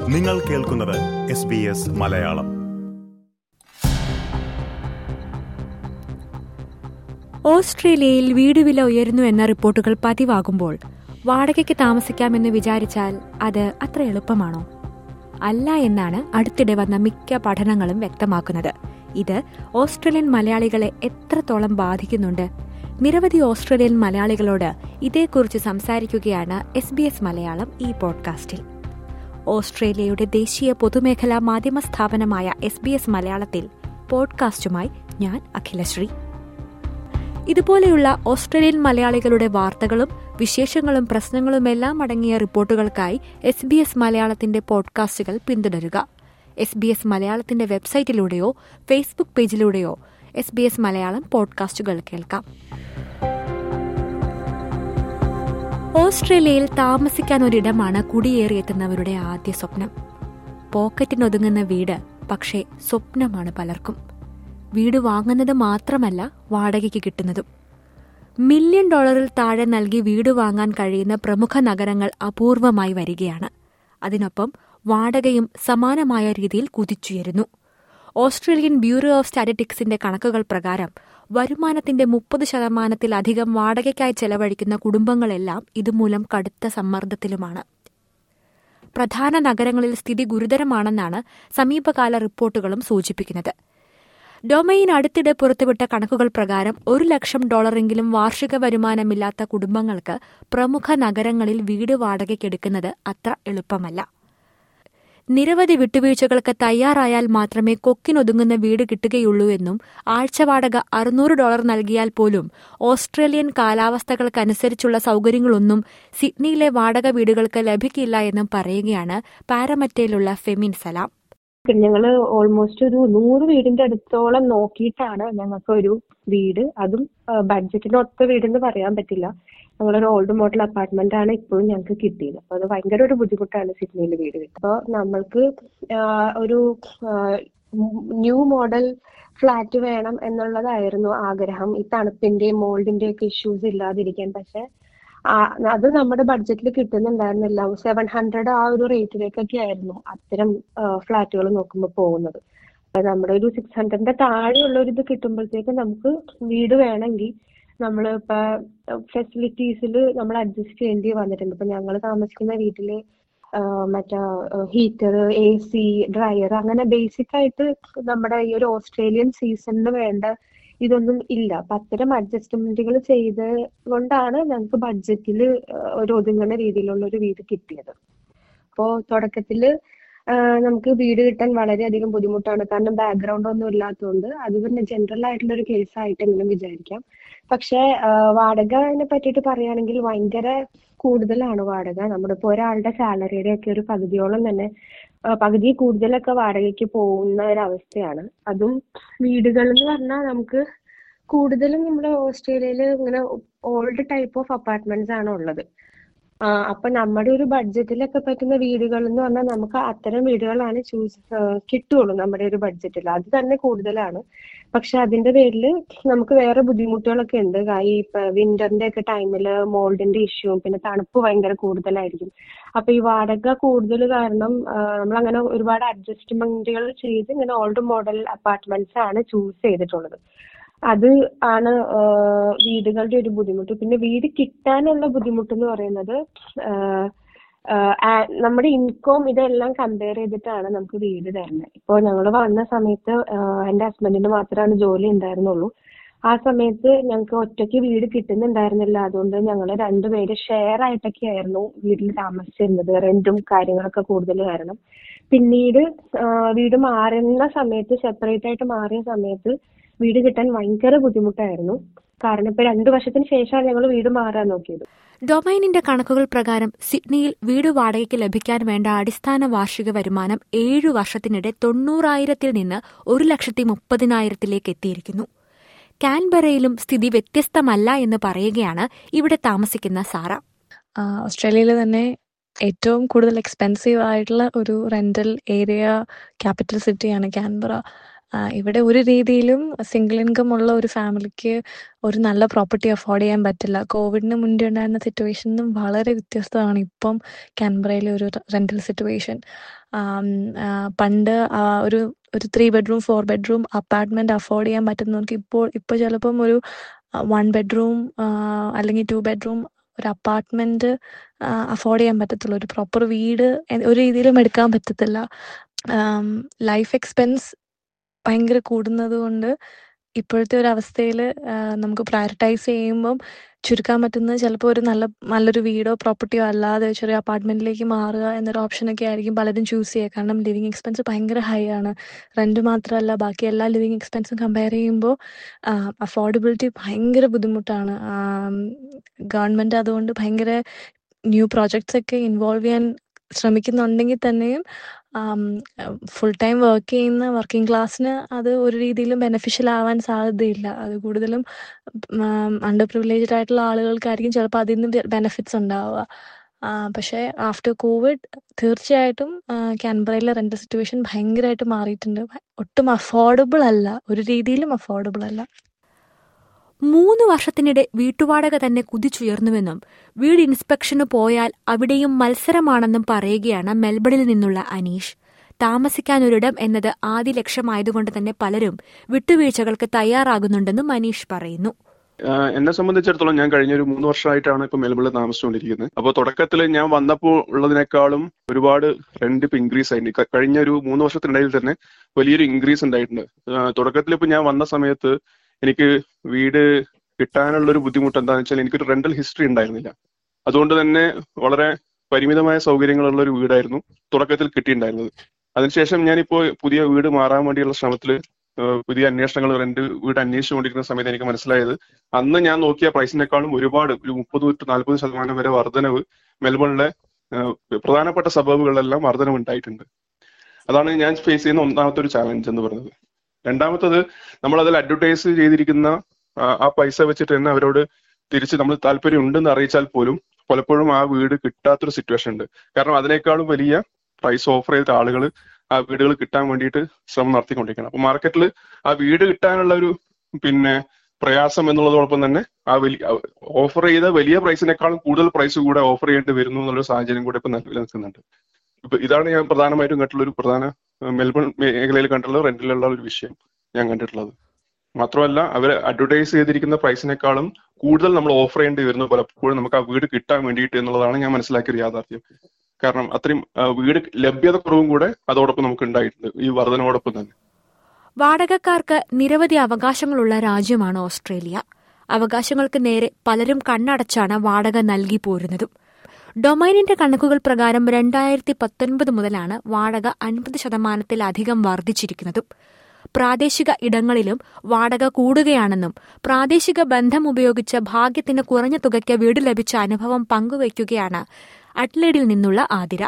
നിങ്ങൾ കേൾക്കുന്നത് S B S Malayalam ഓസ്ട്രേലിയയിൽ വീട് വില ഉയരുന്നു എന്ന റിപ്പോർട്ടുകൾ പതിവാകുമ്പോൾ വാടകയ്ക്ക് താമസിക്കാമെന്ന് വിചാരിച്ചാൽ അത് അത്ര എളുപ്പമാണോ അല്ല എന്നാണ് അടുത്തിടെ വന്ന മിക്ക പഠനങ്ങളും വ്യക്തമാക്കുന്നത് ഇത് ഓസ്ട്രേലിയൻ മലയാളികളെ എത്രത്തോളം ബാധിക്കുന്നുണ്ട് നിരവധി ഓസ്ട്രേലിയൻ മലയാളികളോട് ഇതേക്കുറിച്ച് സംസാരിക്കുകയാണ് എസ് ബി എസ് മലയാളം ഈ പോഡ്കാസ്റ്റിൽ ഓസ്ട്രേലിയയുടെ ദേശീയ പൊതുമേഖലാ മാധ്യമ സ്ഥാപനമായ എസ് ബി എസ് മലയാളത്തിൽ പോഡ്കാസ്റ്റുമായി ഞാൻ അഖിലശ്രീ ഇതുപോലെയുള്ള ഓസ്ട്രേലിയൻ മലയാളികളുടെ വാർത്തകളും വിശേഷങ്ങളും പ്രശ്നങ്ങളുമെല്ലാം അടങ്ങിയ റിപ്പോർട്ടുകൾക്കായി എസ് ബി എസ് മലയാളത്തിന്റെ പോഡ്കാസ്റ്റുകൾ പിന്തുടരുക എസ് ബി എസ് മലയാളത്തിന്റെ വെബ്സൈറ്റിലൂടെയോ ഫേസ്ബുക്ക് പേജിലൂടെയോ എസ് ബി എസ് മലയാളം പോഡ്കാസ്റ്റുകൾ കേൾക്കാം ഓസ്ട്രേലിയയിൽ താമസിക്കാൻ ഒരിടമാണ് കുടിയേറിയെത്തുന്നവരുടെ ആദ്യ സ്വപ്നം പോക്കറ്റിനൊതുങ്ങുന്ന വീട് പക്ഷേ സ്വപ്നമാണ് പലർക്കും വീട് വാങ്ങുന്നത് മാത്രമല്ല വാടകയ്ക്ക് കിട്ടുന്നതും മില്യൺ ഡോളറിൽ താഴെ നൽകി വീട് വാങ്ങാൻ കഴിയുന്ന പ്രമുഖ നഗരങ്ങൾ അപൂർവമായി വരികയാണ് അതിനൊപ്പം വാടകയും സമാനമായ രീതിയിൽ കുതിച്ചുയരുന്നു ഓസ്ട്രേലിയൻ ബ്യൂറോ ഓഫ് സ്റ്റാറ്റിസ്റ്റിക്സിന്റെ കണക്കുകൾ പ്രകാരം വരുമാനത്തിന്റെ മുപ്പത് ശതമാനത്തിലധികം വാടകയ്ക്കായി ചെലവഴിക്കുന്ന കുടുംബങ്ങളെല്ലാം ഇതുമൂലം കടുത്ത സമ്മർദ്ദത്തിലുമാണ് പ്രധാന നഗരങ്ങളിൽ സ്ഥിതി ഗുരുതരമാണെന്നാണ് സമീപകാല റിപ്പോർട്ടുകളും സൂചിപ്പിക്കുന്നത് ഡൊമൈൻ അടുത്തിടെ പുറത്തുവിട്ട കണക്കുകൾ പ്രകാരം ഒരു ലക്ഷം ഡോളറെങ്കിലും വാർഷിക വരുമാനമില്ലാത്ത കുടുംബങ്ങൾക്ക് പ്രമുഖ നഗരങ്ങളിൽ വീട് വാടകയ്ക്കെടുക്കുന്നത് അത്ര എളുപ്പമല്ല നിരവധി വിട്ടുവീഴ്ചകൾക്ക് തയ്യാറായാൽ മാത്രമേ കൊക്കിനൊതുങ്ങുന്ന വീട് കിട്ടുകയുള്ളൂ എന്നും ആഴ്ചവാടക അറുന്നൂറ് ഡോളർ നൽകിയാൽ പോലും ഓസ്ട്രേലിയൻ കാലാവസ്ഥകൾക്കനുസരിച്ചുള്ള സൗകര്യങ്ങളൊന്നും സിഡ്നിയിലെ വാടക വീടുകൾക്ക് ലഭിക്കില്ല എന്നും പറയുകയാണ് പാരമറ്റയിലുള്ള ഫെമിൻ സലാം ഞങ്ങള് ഓൾമോസ്റ്റ് ഒരു നൂറ് വീടിന്റെ അടുത്തോളം നോക്കിയിട്ടാണ് ഞങ്ങൾക്ക് ഒരു വീട് അതും ബഡ്ജറ്റിന് ഒത്ത വീടെന്ന് പറയാൻ പറ്റില്ല ഞങ്ങളൊരു ഓൾഡ് മോഡൽ അപ്പാർട്ട്മെന്റ് ആണ് ഇപ്പോഴും ഞങ്ങൾക്ക് കിട്ടിയത് അപ്പൊ അത് ഭയങ്കര ഒരു ബുദ്ധിമുട്ടാണ് സിഡ്നിയിൽ വീട് കിട്ടുക അപ്പോൾ നമ്മൾക്ക് ഒരു ന്യൂ മോഡൽ ഫ്ലാറ്റ് വേണം എന്നുള്ളതായിരുന്നു ആഗ്രഹം ഈ തണുപ്പിന്റെയും മോൾഡിന്റെയും ഒക്കെ ഇഷ്യൂസ് ഇല്ലാതിരിക്കാൻ പക്ഷെ അത് നമ്മുടെ ബഡ്ജറ്റിൽ കിട്ടുന്നുണ്ടായിരുന്നില്ല സെവൻ ഹൺഡ്രഡ് ആ ഒരു റേറ്റിലേക്കൊക്കെ ആയിരുന്നു അത്തരം ഫ്ലാറ്റുകൾ നോക്കുമ്പോൾ പോകുന്നത് അപ്പൊ നമ്മുടെ ഒരു സിക്സ് ഹൺഡ്രഡിന്റെ താഴെയുള്ള ഒരു ഇത് കിട്ടുമ്പോഴത്തേക്ക് നമുക്ക് വീട് വേണമെങ്കിൽ നമ്മൾ ഇപ്പൊ ഫെസിലിറ്റീസിൽ നമ്മൾ അഡ്ജസ്റ്റ് ചെയ്യേണ്ടി വന്നിട്ടുണ്ട് ഇപ്പൊ ഞങ്ങൾ താമസിക്കുന്ന വീട്ടില് മറ്റേ ഹീറ്റർ എ സി ഡ്രയർ അങ്ങനെ ബേസിക് ആയിട്ട് നമ്മുടെ ഈ ഒരു ഓസ്ട്രേലിയൻ സീസണിന് വേണ്ട ഇതൊന്നും ഇല്ല അപ്പൊ അത്തരം അഡ്ജസ്റ്റ്മെന്റുകൾ ചെയ്ത് കൊണ്ടാണ് ഞങ്ങൾക്ക് ബഡ്ജറ്റിൽ ഒരു ഒതുങ്ങുന്ന രീതിയിലുള്ള ഒരു വീട് കിട്ടിയത് അപ്പോ തുടക്കത്തില് നമുക്ക് വീട് കിട്ടാൻ വളരെയധികം ബുദ്ധിമുട്ടാണ് കാരണം ബാക്ക്ഗ്രൗണ്ട് ഒന്നും ഇല്ലാത്തതുകൊണ്ട് അത് പിന്നെ ജനറൽ ആയിട്ടുള്ള ഒരു കേസ് ആയിട്ടെങ്കിലും വിചാരിക്കാം പക്ഷെ വാടകനെ പറ്റിയിട്ട് പറയുകയാണെങ്കിൽ ഭയങ്കര കൂടുതലാണ് വാടക നമ്മുടെ ഇപ്പോൾ ഒരാളുടെ സാലറിയുടെ ഒക്കെ ഒരു പകുതിയോളം തന്നെ പകുതി കൂടുതലൊക്കെ വാടകയ്ക്ക് പോകുന്ന ഒരവസ്ഥയാണ് അതും വീടുകൾ എന്ന് പറഞ്ഞാൽ നമുക്ക് കൂടുതലും നമ്മുടെ ഓസ്ട്രേലിയയിൽ ഇങ്ങനെ ഓൾഡ് ടൈപ്പ് ഓഫ് അപ്പാർട്ട്മെന്റ്സ് ആണ് ഉള്ളത് അപ്പൊ നമ്മുടെ ഒരു ബഡ്ജറ്റിലൊക്കെ പറ്റുന്ന വീടുകൾ എന്ന് പറഞ്ഞാൽ നമുക്ക് അത്തരം വീടുകളാണ് ചൂസ് കിട്ടുള്ളൂ നമ്മുടെ ഒരു ബഡ്ജറ്റിൽ അത് തന്നെ കൂടുതലാണ് പക്ഷെ അതിന്റെ പേരിൽ നമുക്ക് വേറെ ബുദ്ധിമുട്ടുകളൊക്കെ ഉണ്ട് ഈ വിന്ററിന്റെ ഒക്കെ ടൈമിൽ മോൾഡിന്റെ ഇഷ്യൂ പിന്നെ തണുപ്പ് ഭയങ്കര കൂടുതലായിരിക്കും അപ്പൊ ഈ വാടക കൂടുതൽ കാരണം നമ്മൾ അങ്ങനെ ഒരുപാട് അഡ്ജസ്റ്റ്മെന്റുകൾ ചെയ്ത് ഇങ്ങനെ ഓൾഡ് മോഡൽ അപ്പാർട്ട്മെന്റ്സ് ആണ് ചൂസ് ചെയ്തിട്ടുള്ളത് അത് ആണ് വീടുകളുടെ ഒരു ബുദ്ധിമുട്ട് പിന്നെ വീട് കിട്ടാനുള്ള ബുദ്ധിമുട്ട് എന്ന് പറയുന്നത് നമ്മുടെ ഇൻകം ഇതെല്ലാം കമ്പയർ ചെയ്തിട്ടാണ് നമുക്ക് വീട് തരുന്നത് ഇപ്പോൾ ഞങ്ങൾ വന്ന സമയത്ത് എൻ്റെ ഹസ്ബൻഡിന് മാത്രമാണ് ജോലി ഉണ്ടായിരുന്നുള്ളൂ ആ സമയത്ത് ഞങ്ങൾക്ക് ഒറ്റയ്ക്ക് വീട് കിട്ടുന്നുണ്ടായിരുന്നില്ല അതുകൊണ്ട് ഞങ്ങൾ രണ്ടുപേര് ഷെയർ ആയിട്ടൊക്കെ ആയിരുന്നു വീട്ടിൽ താമസിച്ചിരുന്നത് റെന്റും കാര്യങ്ങളൊക്കെ കൂടുതൽ കാരണം പിന്നീട് വീട് മാറുന്ന സമയത്ത് സെപ്പറേറ്റ് ആയിട്ട് മാറിയ സമയത്ത് വീട് കിട്ടാൻ ഭയങ്കര ബുദ്ധിമുട്ടായിരുന്നു കാരണം ഇപ്പൊ രണ്ടു വർഷത്തിന് ശേഷമാണ് ഞങ്ങൾ വീട് മാറാൻ നോക്കിയത് ഡൊമൈനിന്റെ കണക്കുകൾ പ്രകാരം സിഡ്നിയിൽ വീട് വാടകയ്ക്ക് ലഭിക്കാൻ വേണ്ട അടിസ്ഥാന വാർഷിക വരുമാനം ഏഴു വർഷത്തിനിടെ തൊണ്ണൂറായിരത്തിൽ നിന്ന് ഒരു ലക്ഷത്തി മുപ്പതിനായിരത്തിലേക്ക് എത്തിയിരിക്കുന്നു കാൻബറയിലും സ്ഥിതി വ്യത്യസ്തമല്ല എന്ന് പറയുകയാണ് ഇവിടെ താമസിക്കുന്ന സാറ ഓസ്ട്രേലിയയിൽ തന്നെ ഏറ്റവും കൂടുതൽ എക്സ്പെൻസീവ് ആയിട്ടുള്ള ഒരു റെന്റൽ ഏരിയ ക്യാപിറ്റൽ സിറ്റിയാണ് കാൻബറ ആ, ഇവിടെ ഒരു രീതിയിലും സിംഗിൾ ഇൻകം ഉള്ള ഒരു ഫാമിലിക്ക് ഒരു നല്ല പ്രോപ്പർട്ടി അഫോർഡ് ചെയ്യാൻ പറ്റില്ല കോവിഡിന് മുന്നേ ഉണ്ടായിരുന്ന സിറ്റുവേഷനിൽ നിന്നും വളരെ വ്യത്യസ്തമാണ് ഇപ്പം കാൻബറയിലെ ഒരു റെന്റൽ സിറ്റുവേഷൻ പണ്ട് ആ, ഒരു ഒരു three bedroom four bedroom apartment afford ചെയ്യാൻ പറ്റുന്നവർക്ക് ഇപ്പോൾ ഇപ്പോൾ ചിലപ്പം ഒരു വൺ ബെഡ്റൂം അല്ലെങ്കിൽ ടു ബെഡ്റൂം ഒരു അപ്പാർട്ട്മെന്റ് അഫോർഡ് ചെയ്യാൻ പറ്റത്തുള്ളൂ ഒരു പ്രോപ്പർ വീട് എ- ഒരു രീതിയിലും എടുക്കാൻ പറ്റത്തില്ല ലൈഫ് എക്സ്പെൻസ് ഭയങ്കര കൂടുന്നത് കൊണ്ട് ഇപ്പോഴത്തെ ഒരു അവസ്ഥയിൽ നമുക്ക് പ്രയോറിറ്റൈസ് ചെയ്യുമ്പം ചുരുക്കാൻ പറ്റുന്നത് ചിലപ്പോൾ ഒരു നല്ല നല്ലൊരു വീടോ പ്രോപ്പർട്ടിയോ അല്ലാതെ ചെറിയ അപ്പാർട്ട്മെന്റിലേക്ക് മാറുക എന്നൊരു ഓപ്ഷനൊക്കെ ആയിരിക്കും പലരും ചൂസ് ചെയ്യുക കാരണം ലിവിങ് എക്സ്പെൻസ് ഭയങ്കര ഹൈ ആണ് റെന്റ് മാത്രമല്ല ബാക്കി എല്ലാ ലിവിങ് എക്സ്പെൻസും കമ്പയർ ചെയ്യുമ്പോൾ അഫോർഡബിലിറ്റി ഭയങ്കര ബുദ്ധിമുട്ടാണ് ഗവൺമെന്റ് അതുകൊണ്ട് ഭയങ്കര ന്യൂ പ്രോജക്ട്സ് ഒക്കെ ഇൻവോൾവ് ചെയ്യാൻ ശ്രമിക്കുന്നുണ്ടെങ്കിൽ തന്നെയും ഫുൾ ടൈം വർക്ക് ചെയ്യുന്ന വർക്കിംഗ് ക്ലാസ്സിന് അത് ഒരു രീതിയിലും ബെനഫിഷ്യൽ ആവാൻ സാധ്യതയില്ല അത് കൂടുതലും അണ്ടർ പ്രിവിലേജ്ഡ് ആയിട്ടുള്ള ആളുകൾക്കായിരിക്കും ചിലപ്പോൾ അതിൽ നിന്ന് ബെനിഫിറ്റ്സ് ഉണ്ടാവുക ആ, പക്ഷേ ആഫ്റ്റർ കോവിഡ് തീർച്ചയായിട്ടും ക്യാൻബറയിലെ റെന്റ് സിറ്റുവേഷൻ ഭയങ്കരമായിട്ട് മാറിയിട്ടുണ്ട് ഒട്ടും അഫോർഡബിൾ അല്ല ഒരു രീതിയിലും അഫോർഡബിൾ അല്ല മൂന്ന് വർഷത്തിനിടെ വീട്ടുവാടക തന്നെ കുതിച്ചുയർന്നുവെന്നും വീട് ഇൻസ്പെക്ഷന് പോയാൽ അവിടെയും മത്സരമാണെന്നും പറയുകയാണ് മെൽബണിൽ നിന്നുള്ള അനീഷ് താമസിക്കാനൊരിടം എന്നത് ആദ്യ ലക്ഷ്യമായതുകൊണ്ട് തന്നെ പലരും വിട്ടുവീഴ്ചകൾക്ക് തയ്യാറാകുന്നുണ്ടെന്നും അനീഷ് പറയുന്നു ആഹ് എന്നെ സംബന്ധിച്ചിടത്തോളം ഞാൻ കഴിഞ്ഞ ഒരു മൂന്ന് വർഷമായിട്ടാണ് ഇപ്പൊ മെൽബണിൽ താമസിച്ചുകൊണ്ടിരിക്കുന്നത് അപ്പോൾ തുടക്കത്തിൽ ഞാൻ വന്നപ്പോൾ ഉള്ളതിനേക്കാളും ഒരുപാട് റെന്റ് ഇപ്പൊ ഇൻക്രീസ് ആയിട്ടുണ്ട് ക- കഴിഞ്ഞ ഒരു മൂന്ന് വർഷത്തിനിടയിൽ തന്നെ വലിയൊരു ഇൻക്രീസ് ഉണ്ടായിട്ടുണ്ട് തുടക്കത്തിൽ ഇപ്പൊ ഞാൻ വന്ന സമയത്ത് എനിക്ക് വീട് കിട്ടാനുള്ള ഒരു ബുദ്ധിമുട്ട് എന്താണെന്ന് വെച്ചാൽ എനിക്കൊരു റെന്റൽ ഹിസ്റ്ററി ഉണ്ടായിരുന്നില്ല അതുകൊണ്ട് തന്നെ വളരെ പരിമിതമായ സൗകര്യങ്ങളുള്ള ഒരു വീടായിരുന്നു തുടക്കത്തിൽ കിട്ടിയിട്ടുണ്ടായിരുന്നത് അതിനുശേഷം ഞാനിപ്പോ പുതിയ വീട് മാറാൻ വേണ്ടിയുള്ള ശ്രമത്തിൽ പുതിയ അന്വേഷണങ്ങൾ റെന്റ് വീട് അന്വേഷിച്ചുകൊണ്ടിരിക്കുന്ന സമയത്ത് എനിക്ക് മനസ്സിലായത് അന്ന് ഞാൻ നോക്കിയ പ്രൈസിനേക്കാളും ഒരുപാട് ഒരു മുപ്പത് തൊട്ട് നാൽപ്പത് ശതമാനം വരെ വർധനവ് മെൽബണിലെ ഏഹ്, പ്രധാനപ്പെട്ട സബബുകളിലെല്ലാം വർധനവ് ഉണ്ടായിട്ടുണ്ട് അതാണ് ഞാൻ ഫേസ് ചെയ്യുന്ന ഒന്നാമത്തെ ഒരു ചാലഞ്ച് എന്ന് പറയുന്നത് രണ്ടാമത്തത് നമ്മൾ അതിൽ അഡ്വർടൈസ് ചെയ്തിരിക്കുന്ന ആ, ആ പൈസ വെച്ചിട്ട് തന്നെ അവരോട് തിരിച്ച് നമ്മൾ താല്പര്യം ഉണ്ടെന്ന് അറിയിച്ചാൽ പോലും പലപ്പോഴും ആ വീട് കിട്ടാത്തൊരു സിറ്റുവേഷൻ ഉണ്ട് കാരണം അതിനേക്കാളും വലിയ പ്രൈസ് ഓഫർ ചെയ്ത ആളുകൾ ആ വീടുകൾ കിട്ടാൻ വേണ്ടിയിട്ട് ശ്രമം നടത്തിക്കൊണ്ടിരിക്കണം അപ്പൊ മാർക്കറ്റിൽ ആ വീട് കിട്ടാനുള്ള ഒരു പിന്നെ പ്രയാസം എന്നുള്ളതോടൊപ്പം തന്നെ ആ വലിയ ഓഫർ ചെയ്ത വലിയ പ്രൈസിനേക്കാളും കൂടുതൽ പ്രൈസ് കൂടെ ഓഫർ ചെയ്യേണ്ടി വരുന്നു എന്നുള്ള സാഹചര്യം കൂടെ ഇപ്പൊ നിലവിൽ നിൽക്കുന്നുണ്ട് ഇപ്പൊ ഇതാണ് ഞാൻ പ്രധാനമായിട്ടും കണ്ടുള്ള ഒരു പ്രധാന ഏഹ്, മെൽബൺ മേഖലയിൽ കണ്ടുള്ള റെന്റിലുള്ള ഒരു വിഷയം ഞാൻ കണ്ടിട്ടുള്ളത് മാത്രമല്ല അവർ അഡ്വർടൈസ് ചെയ്തിരിക്കുന്ന പ്രൈസിനേക്കാളും കൂടുതൽ നമ്മൾ ഓഫർ ചെയ്യേണ്ടി വരുന്നു പലപ്പോഴും നമുക്ക് ആ വീട് കിട്ടാൻ വേണ്ടിയിട്ട് എന്നുള്ളതാണ് ഞാൻ മനസ്സിലാക്കിയ ഒരു യാഥാർത്ഥ്യം കാരണം അത്രയും ആ, വീട് ലഭ്യത കുറവും കൂടെ അതോടൊപ്പം നമുക്ക് ഉണ്ടായിട്ടുണ്ട് ഈ വർധനയോടൊപ്പം തന്നെ വാടകക്കാർക്ക് നിരവധി അവകാശങ്ങളുള്ള രാജ്യമാണ് ഓസ്ട്രേലിയ അവകാശങ്ങൾക്ക് നേരെ പലരും കണ്ണടച്ചാണ് വാടക നൽകി പോരുന്നതും ഡൊമൈനിന്റെ കണക്കുകൾ പ്രകാരം രണ്ടായിരത്തി പത്തൊൻപത് മുതലാണ് വാടക അൻപത് ശതമാനത്തിലധികം വർദ്ധിച്ചിരിക്കുന്നതും പ്രാദേശിക ഇടങ്ങളിലും വാടക കൂടുകയാണെന്നും പ്രാദേശിക ബന്ധം ഉപയോഗിച്ച് ഭാഗ്യത്തിന് കുറഞ്ഞ തുകയ്ക്ക് വീട് ലഭിച്ച അനുഭവം പങ്കുവയ്ക്കുകയാണ് അഡ്ലേഡിൽ നിന്നുള്ള ആതിര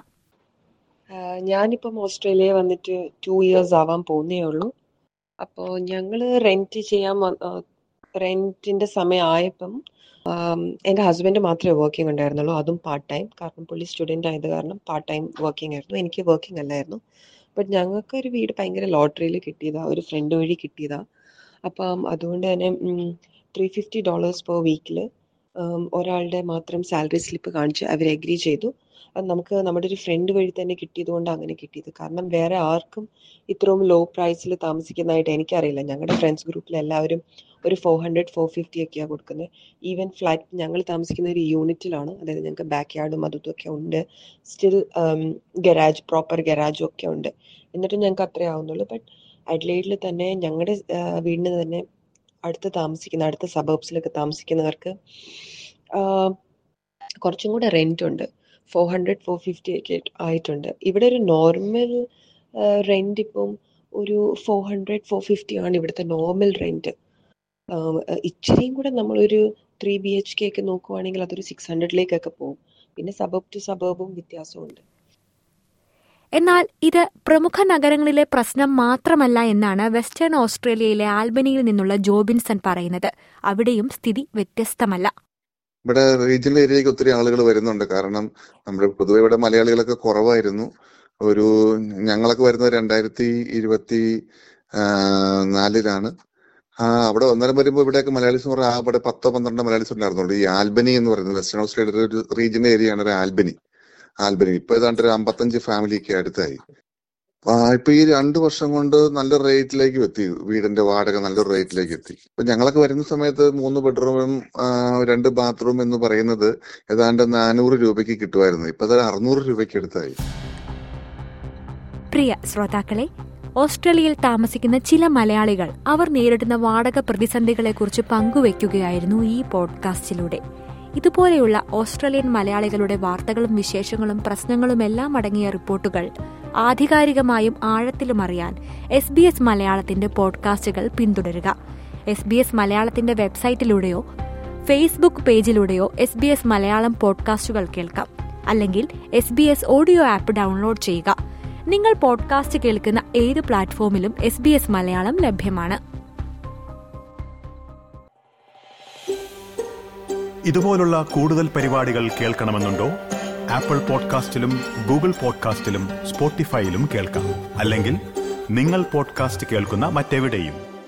ആഹ് ഞാനിപ്പം ഓസ്ട്രേലിയ വന്നിട്ട് ടു ഇയേഴ്സ് ആവാൻ പോകുന്നേ ഉള്ളൂ അപ്പോൾ ഞങ്ങൾ റെന്റ് ചെയ്യാൻ റെന്റിന്റെ സമയം ആയപ്പം ആം, എൻ്റെ ഹസ്ബൻഡ് മാത്രമേ വർക്കിംഗ് ഉണ്ടായിരുന്നുള്ളൂ അതും പാർട്ട് ടൈം കാരണം പുള്ളി സ്റ്റുഡൻ്റ് ആയത് കാരണം പാർട്ട് ടൈം വർക്കിംഗ് ആയിരുന്നു എനിക്ക് വർക്കിംഗ് അല്ലായിരുന്നു ബട്ട് ഞങ്ങൾക്ക് ഒരു വീട് ഭയങ്കര ലോട്ടറിയിൽ കിട്ടിയതാ ഒരു ഫ്രണ്ട് വഴി കിട്ടിയതാ അപ്പം അതുകൊണ്ട് തന്നെ ത്രീ ഫിഫ്റ്റി ഡോളേഴ്സ് പെർ വീക്കിൽ ഒരാളുടെ മാത്രം സാലറി സ്ലിപ്പ് കാണിച്ച് അവർ എഗ്രി ചെയ്തു അത് നമുക്ക് നമ്മുടെ ഒരു ഫ്രണ്ട് വഴി തന്നെ കിട്ടിയത് കൊണ്ട് അങ്ങനെ കിട്ടിയത് കാരണം വേറെ ആർക്കും ഇത്രയും ലോ പ്രൈസിൽ താമസിക്കുന്നതായിട്ട് എനിക്കറിയില്ല ഞങ്ങളുടെ ഫ്രണ്ട്സ് ഗ്രൂപ്പിൽ എല്ലാവരും ഒരു ഫോർ ഹൺഡ്രഡ് ഫോർ ഫിഫ്റ്റി ഒക്കെയാണ് കൊടുക്കുന്നത് ഈവൻ ഫ്ലാറ്റ് ഞങ്ങൾ താമസിക്കുന്ന ഒരു യൂണിറ്റിലാണ് അതായത് ഞങ്ങൾക്ക് ബാക്ക് യാർഡും അതും ഒക്കെ ഉണ്ട് സ്റ്റിൽ ഗരാജ് പ്രോപ്പർ ഗരാജും ഒക്കെ ഉണ്ട് എന്നിട്ടും ഞങ്ങൾക്ക് അത്രേ ആവുന്നുള്ളൂ ബട്ട് അഡ്ലൈഡിൽ തന്നെ ഞങ്ങളുടെ വീടിന് തന്നെ അടുത്ത് താമസിക്കുന്ന അടുത്ത സബർബ്സിലൊക്കെ താമസിക്കുന്നവർക്ക് ആഹ് കുറച്ചും കൂടെ റെന്റ് ഉണ്ട് ഫോർ ഹൺഡ്രഡ് ഫോർ ഫിഫ്റ്റി ഒക്കെ ആയിട്ടുണ്ട് ഇവിടെ ഒരു നോർമൽ റെന്റ് ഇപ്പം ഒരു ഫോർ ഹൺഡ്രഡ് ഫോർ ഫിഫ്റ്റി ആണ് ഇവിടുത്തെ നോർമൽ റെന്റ് ഇച്ചിരിയും കൂടെ നമ്മളൊരു ത്രീ ബി എച്ച് കെ ഒക്കെ നോക്കുവാണെങ്കിൽ അതൊരു സിക്സ് ഹൺഡ്രഡിലേക്കൊക്കെ പോകും പിന്നെ സബബ് ടു സബബും വ്യത്യാസമുണ്ട് എന്നാൽ ഇത് പ്രമുഖ നഗരങ്ങളിലെ പ്രശ്നം മാത്രമല്ല എന്നാണ് വെസ്റ്റേൺ ഓസ്ട്രേലിയയിലെ ആൽബനിയിൽ നിന്നുള്ള ജോബിൻസൺ പറയുന്നത് അവിടെയും സ്ഥിതി വ്യത്യസ്തമല്ല ഇവിടെ റീജിയണൽ ഏരിയയിലേക്ക് ഒത്തിരി ആളുകൾ വരുന്നുണ്ട് കാരണം നമ്മുടെ പൊതുവെ ഇവിടെ മലയാളികളൊക്കെ കുറവായിരുന്നു ഒരു ഞങ്ങളൊക്കെ വരുന്നത് രണ്ടായിരത്തി ഇരുപത്തി ആ, നാലിലാണ് ആ അവിടെ ഒന്നരം വരുമ്പോൾ ഇവിടെയൊക്കെ മലയാളീസ് എന്ന് പറഞ്ഞാൽ അവിടെ പത്തോ പന്ത്രണ്ടോ മലയാളീസ് ഉണ്ടായിരുന്നുള്ളൂ ഈ ആൽബനി എന്ന് പറയുന്നത് വെസ്റ്റേൺ ഓസ്ട്രേലിയയുടെ ഒരു റീജിയൻ ഏരിയയാണ് ഒരു ആൽബനി ആൽബനി ഇപ്പൊ ഏതാണ്ട് ഒരു അമ്പത്തഞ്ച് ഫാമിലിക്ക് അടുത്തായി ആ, ഇപ്പൊ ഈ രണ്ടു വർഷം കൊണ്ട് നല്ല റേറ്റിലേക്ക് എത്തി വീടിന്റെ വാടക നല്ലൊരു റേറ്റിലേക്ക് എത്തി ഇപ്പൊ ഞങ്ങളൊക്കെ വരുന്ന സമയത്ത് മൂന്ന് ബെഡ്റൂമും ആ, രണ്ട് ബാത്റൂം എന്ന് പറയുന്നത് ഏതാണ്ട് നാനൂറ് രൂപയ്ക്ക് കിട്ടുമായിരുന്നു ഇപ്പൊ അത് അറുന്നൂറ് രൂപയ്ക്ക് അടുത്തായി പ്രിയ ശ്രോതാക്കളെ ഓസ്ട്രേലിയയിൽ താമസിക്കുന്ന ചില മലയാളികൾ അവർ നേരിടുന്ന വാടക പ്രതിസന്ധികളെക്കുറിച്ച് പങ്കുവയ്ക്കുകയായിരുന്നു ഈ പോഡ്കാസ്റ്റിലൂടെ ഇതുപോലെയുള്ള ഓസ്ട്രേലിയൻ മലയാളികളുടെ വാർത്തകളും വിശേഷങ്ങളും പ്രശ്നങ്ങളും എല്ലാം അടങ്ങിയ റിപ്പോർട്ടുകൾ ആധികാരികമായും ആഴത്തിലും അറിയാൻ എസ് ബി എസ് മലയാളത്തിന്റെ പോഡ്കാസ്റ്റുകൾ പിന്തുടരുക എസ് ബി എസ് മലയാളത്തിന്റെ വെബ്സൈറ്റിലൂടെയോ ഫേസ്ബുക്ക് പേജിലൂടെയോ എസ് ബി എസ് മലയാളം പോഡ്കാസ്റ്റുകൾ കേൾക്കാം അല്ലെങ്കിൽ S B S audio app download ചെയ്യുക നിങ്ങൾ പോഡ്കാസ്റ്റ് കേൾക്കുന്ന ഏത് പ്ലാറ്റ്ഫോമിലും എസ് ബി എസ് മലയാളം ലഭ്യമാണ് ഇതുപോലുള്ള കൂടുതൽ പരിപാടികൾ കേൾക്കണമെന്നുണ്ടോ ആപ്പിൾ പോഡ്കാസ്റ്റിലും ഗൂഗിൾ പോഡ്കാസ്റ്റിലും സ്പോട്ടിഫൈയിലും കേൾക്കാം അല്ലെങ്കിൽ നിങ്ങൾ പോഡ്കാസ്റ്റ് കേൾക്കുന്ന മറ്റെവിടെയും